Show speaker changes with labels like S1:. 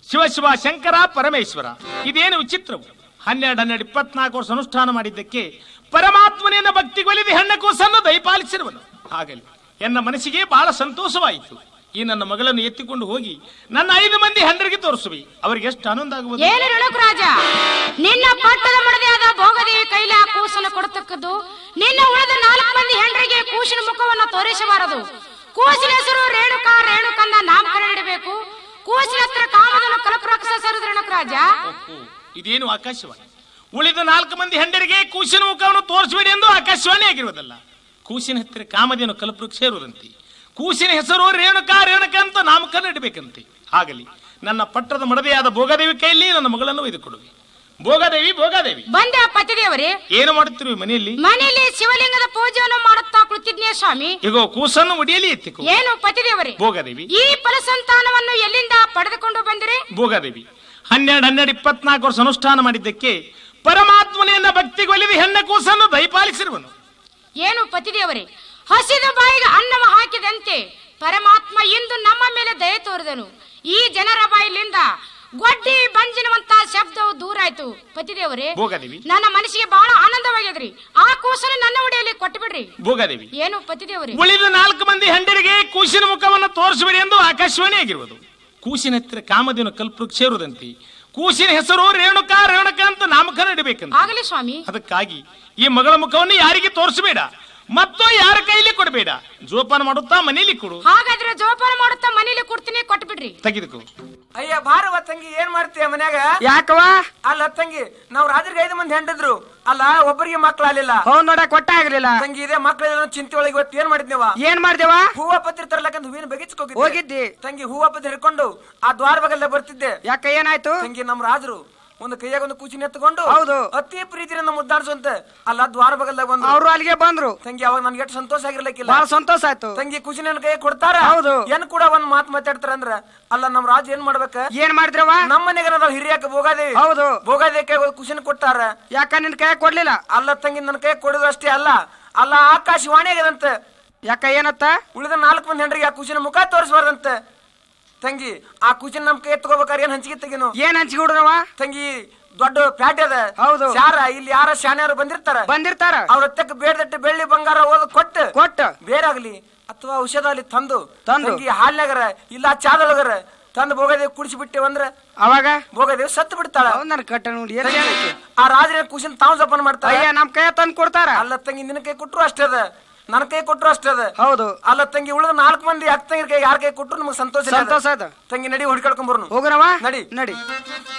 S1: ಶಿವ ಶಿವ ಶಂಕರ ಪರಮೇಶ್ವರ ಇದೇನು ವಿಚಿತ್ರವು ಹನ್ನೆರಡು ಹನ್ನೆರಡು ಇಪ್ಪತ್ನಾಲ್ಕು ವರ್ಷ ಅನುಷ್ಠಾನ ಮಾಡಿದ್ದಕ್ಕೆ ಪರಮಾತ್ಮನೆಯನ್ನು ಭಕ್ತಿಗೊಲಿದು ಹೆಣ್ಣ ಕೂಸನ್ನು ದಯಪಾಲಿಸಿರುವನು ಆಗಲಿ ಎನ್ನ ಮನಸ್ಸಿಗೆ ಬಹಳ ಸಂತೋಷವಾಯಿತು ಈ ನನ್ನ ಮಗಳನ್ನು ಎತ್ತಿಕೊಂಡು ಹೋಗಿ ನನ್ನ ಐದು ಮಂದಿ ಹೆಂಡರಿಗೆ ತೋರಿಸುವಿ ಅವರಿಗೆ ಎಷ್ಟು ಆನಂದ ಆಗುವುದು
S2: ಏನು ರಣಕರಾಜ ನಿನ್ನ ಪಟ್ಟದ ಮಡದಿಯಾದ ಭೋಗದೇವಿ ಕೈಲಿ ಆ ಕೂಸನ್ನು ಕೊಡತಕ್ಕದ್ದು ನಿನ್ನ ಉಳಿದ ನಾಲ್ಕು ಮಂದಿ ಹೆಂಡರಿಗೆ ಕೂಸಿನ ಮುಖವನ್ನು ತೋರಿಸಬಾರದು ಕೂಸಿನ ಹೆಸರು ರೇಣುಕಾ ರೇಣುಕಂದ ನಾಮಕರಣ ಇಡಬೇಕು ಕೂಸಿನ ಹತ್ರ ಕಾಮದನ್ನು ಕಲಪರಕ್ಷ ಸರಿದ ರಣಕರಾಜ
S1: ಓಹೋ, ಇದೇನು ಆಕಾಶವಾಣಿ ಉಳಿದ ನಾಲ್ಕು ಮಂದಿ ಹೆಂಡರಿಗೆ ಕೂಸಿನ ಮುಖವನ್ನು ತೋರಿಸಬೇಡಿ ಎಂದು ಆಕಾಶವಾಣಿ ಆಗಿರುವುದಲ್ಲ ಕೂಸಿನ ಹತ್ತಿರ ಕಾಮಧೇನು ಕಲ್ಪವೃಕ್ಷ ಇರುವುದಂತೆ ಕೂಸಿನ ಹೆಸರು ರೇಣುಕಾ ರೇಣುಕಾ ಅಂತ ನಾಮಕರಣ ಇಡಬೇಕಂತೆ ಆಗಲಿ ನನ್ನ ಪಟ್ಟದ ಮಡದೆಯಾದ ಭೋಗದೇವಿ ಕೈಯಲ್ಲಿ ನನ್ನ ಮಗಳನ್ನು ಒಯ್ದುಕೊಡುವೆ ಭೋಗದೇವಿ ಭೋಗದೇವಿ
S2: ಬಂದೆ ಪತಿದೇವರೇ
S1: ಏನು ಮಾಡುತ್ತಿರುವೆ ಮನೆಯಲ್ಲಿ
S2: ಮನೆಯಲ್ಲಿ ಶಿವಲಿಂಗದ ಪೂಜೆಯನ್ನು ಮಾಡುತ್ತಾ ಕುಳಿತಿದ್ನೇ ಸ್ವಾಮಿ
S1: ಈಗ ಕೂಸನ್ನು ಒಡಿಯಲಿ ಎತ್ತಿಕೊ
S2: ಏನು ಪತಿದೇವರೇ
S1: ಭೋಗದೇವಿ
S2: ಈ ಫಲಸಂತಾನವನ್ನು ಎಲ್ಲಿಂದ ಪಡೆದುಕೊಂಡು ಬಂದಿರಿ
S1: ಭೋಗದೇವಿ ಹನ್ನೆರಡು ಹನ್ನೆರಡು ಇಪ್ಪತ್ನಾಲ್ಕು ವರ್ಷ ಅನುಷ್ಠಾನ ಮಾಡಿದ್ದಕ್ಕೆ ಪರಮಾತ್ಮನೆಯನ್ನ ಭಕ್ತಿಗೊಲಿದು ಹೆಣ್ಣ ಕೂಸನ್ನು ದಯಪಾಲಿಸಿರುವನು
S2: ಏನು ಪತಿದೇವರೇ ಹಸಿದ ಬಾಯಿಗೆ ಅನ್ನವ ಹಾಕಿದಂತೆ ಪರಮಾತ್ಮ ಇಂದು ನಮ್ಮ ಮೇಲೆ ದಯೆ ತೋರಿದನು ಈ ಜನರ ಬಾಯಿಲಿಂದ ಗೊಡ್ಡಿ ಬಂಜಿನವಂತ ಶಬ್ದವು ದೂರ ಆಯ್ತು ಪತಿದೇವರೇ
S1: ಭೋಗದೇವಿ
S2: ನನ್ನ ಮನಸ್ಸಿಗೆ ಬಹಳ ಆನಂದವಾಗ್ಯದ್ರಿ ಆ ಕೂಸನ್ನು ನನ್ನ ಉಡಿಯಲ್ಲಿ ಕೊಟ್ಟು ಬಿಡ್ರಿ
S1: ಭೋಗದೇವಿ
S2: ಏನು ಪತಿದೇವರೇ
S1: ಉಳಿದ ನಾಲ್ಕು ಮಂದಿ ಹೆಂಡರಿಗೆ ಕೂಸಿನ ಮುಖವನ್ನು ತೋರಿಸಬೇಡಿ ಎಂದು ಆಕಾಶವಾಣಿ ಆಗಿರುವುದು ಕೂಸಿನ ಹತ್ತಿರ ಕಾಮಧೇನು ಕಲ್ಪವೃಕ್ಷ ಇರುವುದಂತೆ ಕೂಸಿನ ಹೆಸರು ರೇಣುಕಾ ರೇಣುಕಾ ಅಂತ ನಾಮಕರಣ ಇಡಬೇಕಂತ
S2: ಆಗಲಿ ಸ್ವಾಮಿ
S1: ಅದಕ್ಕಾಗಿ ಈ ಮಗಳ ಮುಖವನ್ನು ಯಾರಿಗೆ ತೋರಿಸಬೇಡ ಮತ್ತು ಯಾರ ಕೈಲಿ ಕೊಡಬೇಡ ಜೋಪಾನ ಮಾಡುತ್ತಾ ಮನೆಯಲ್ಲಿ ಕೊಡು
S2: ಹಾಗಾದ್ರೆ ಜೋಪಾನ ಮಾಡುತ್ತಾ ಮನೇಲಿ ಕೊಡ್ತೀನಿ ಕೊಟ್ಟು ಬಿಡ್ರಿ
S1: ತೆಗೆದುಕೋ
S3: ಅಯ್ಯ ಬಾರವ ತಂಗಿ ಏನ್ ಮಾಡ್ತೀಯ ಮನ್ಯಾಗ
S4: ಯಾಕವ
S3: ಅಲ್ಲ ತಂಗಿ ನಾವ್ ರಾತ್ರಿಗೆ ಐದು ಮಂದಿ ಹೆಂಡಿದ್ರು ಅಲ್ಲ ಒಬ್ಬರಿಗೆ ಮಕ್ಳಾಲಿಲ್ಲ
S4: ಹೌದ್ ನೋಡ ಕೊಟ್ಟ ಆಗ್ಲಿಲ್ಲ
S3: ತಂಗಿ ಇದೇ ಮಕ್ಳ ಚಿಂತೆ ಒಳಗೆ ಇವತ್ತು ಏನ್ ಮಾಡಿದ್ನೇವ
S4: ಏನ್ ಮಾಡ್ದೇವ
S3: ಹೂವ ಪತ್ರಿ ತರ್ಲಕ್ಕಂತ ಹೂವಿನ ಬಗಿಸ್ಕೋಗಿದ್ದೆ
S4: ಹೋಗಿದ್ದಿ.
S3: ತಂಗಿ ಹೂವ ಪತ್ರಿ ಹಿಡ್ಕೊಂಡು ಆ ದ್ವಾರ ಬಗಲ್ಲೆ ಬರ್ತಿದ್ದೆ
S4: ಯಾಕ ಏನಾಯ್ತು
S3: ತಂಗಿ ನಮ್ ರಾಜರು ಒಂದು ಕೈಯಾಗ ಒಂದು ಕೂಚಿನ ಎತ್ಕೊಂಡು
S4: ಹೌದು.
S3: ಅತಿ ಪ್ರೀತಿಯಿಂದ ಮುದ್ದಾಡ್ಸಂತೆ ಅಲ್ಲ ದ್ವಾರ ಬಗಲ್ದಾಗ ಬಂದ್ರು
S4: ಅವ್ರು ಅಲ್ಲಿಗೆ ಬಂದ್ರು
S3: ತಂಗಿ ಅವಾಗ ನನ್ಗೆ ಎಷ್ಟು ಸಂತೋಷ ಆಗಿರ್ಲಿಕ್ಕಿಲ್ಲ
S4: ಬಹಳ ಸಂತೋಷ ಆಯ್ತು
S3: ತಂಗಿ ಕುಚಿನ ಕೈ ಕೊಡ್ತಾರ
S4: ಹೌದು.
S3: ಏನ್ ಕೂಡ ಒಂದ್ ಮಾತು ಮಾತಾಡ್ತಾರ ಅಂದ್ರ ಅಲ್ಲ ನಮ್ ರಾಜ ಏನ್ ಮಾಡ್ಬೇಕ
S4: ಏನ್ ಮಾಡಿದ್ರವ
S3: ನಮ್ಮ ಮನೆಗೆ ನಾವು ಹಿರಿಯಾಕ ಭೋಗಾದೇವಿ
S4: ಹೌದು.
S3: ಭೋಗಾದೇವಿ ಕೈ ಕುಶಿನ ಕೊಟ್ಟಾರ
S4: ಯಾಕ ನಿನ್ ಕೈ ಕೊಡ್ಲಿಲ್ಲ
S3: ಅಲ್ಲ ತಂಗಿ ನನ್ನ ಕೈ ಕೊಡೋದು ಅಷ್ಟೇ ಅಲ್ಲ ಅಲ್ಲ ಆಕಾಶವಾಣಿ ಆಗ್ಯದಂತೆ
S4: ಯಾಕ ಏನತ್ತ
S3: ಉಳಿದ ನಾಲ್ಕು ಮಂದಿ ಹೆಂಡ್ರಿಗೆ ಆ ಕುಶಿನ ಮುಖ ತೋರಿಸಬಾರ್ದಂತೆ ತಂಗಿ ಆ ಕುಶಿನ ನಮ್ ಕೈ ಎತ್ಕೋಬೇಕಾರೆ ಏನ್ ಹಂಚಿಗೆ ತೆಗಿನು
S4: ಏನ್ ಹಂಚಿಗಿಡ್ರವ
S3: ತಂಗಿ ದೊಡ್ಡ ಪ್ಯಾಟ್ ಅದ
S4: ಹೌದು.
S3: ಶಾರ ಇಲ್ಲಿ ಯಾರ ಶಾನ್ಯಾರು ಬಂದಿರ್ತಾರ
S4: ಬಂದಿರ್ತಾರ
S3: ಅವ್ರ ಹತ್ತಕ್ಕೆ ಬೇಡದಟ್ಟು ಬೆಳ್ಳಿ ಬಂಗಾರ ಓದ್ ಕೊಟ್ಟು
S4: ಕೊಟ್ಟ
S3: ಬೇರಾಗ್ಲಿ ಅಥವಾ ಔಷಧ ಅಲ್ಲಿ ತಂದು
S4: ತಂದು.
S3: ತಂಗಿ ಹಾಲ್ನಾಗರ ಇಲ್ಲ ಚಾದೊಳಗರ ತಂದು ಭೋಗದೇವಿ ಕುಡಿಸಿ ಬಿಟ್ಟೆವಂದ್ರ
S4: ಅವಾಗ
S3: ಭೋಗದೇವಿ ಸತ್ತು ಬಿಡ್ತಾಳ
S4: ಹೌದ್ ನನ್ ಕಟ್ಟ ನೋಡಿ ಏನ್ ಏನೈತಿ?
S3: ಆ ರಾಜನ ಕುಶಿನ ತಾವು ಜಪಾನ ಮಾಡ್ತಾರ
S4: ಅಯ್ಯ ನಮ್ ಕೈ ತಂದ್ ಕೊಡ್ತಾರ
S3: ಅಲ್ಲ ತಂಗಿ ನಿನ್ನ ಕೈ ಕೊಟ್ರು ಅಷ್ಟೇ ಅದ ನನ್ನ ಕೈ ಕೊಟ್ರು ಅಷ್ಟೇ ಅದ
S4: ಹೌದು
S3: ಅಲ್ಲ ತಂಗಿ ಉಳಿದ ನಾಲ್ಕು ಮಂದಿ ಅಕ್ಕ ತಂಗಿರ ಕೈ ಯಾರ ಕೈ ಕೊಟ್ರು ನಮಗೆ ಸಂತೋಷ ಇಲ್ಲ ಅದ.
S4: ಸಂತೋಷ ಆಯ್ತು
S3: ತಂಗಿ ನಡಿ ಹುಡ್ಕಳ್ಕೊಂಡ್ ಬರ್ನು
S4: ಹೋಗುನವ
S3: ನಡಿ.
S4: ನಡಿ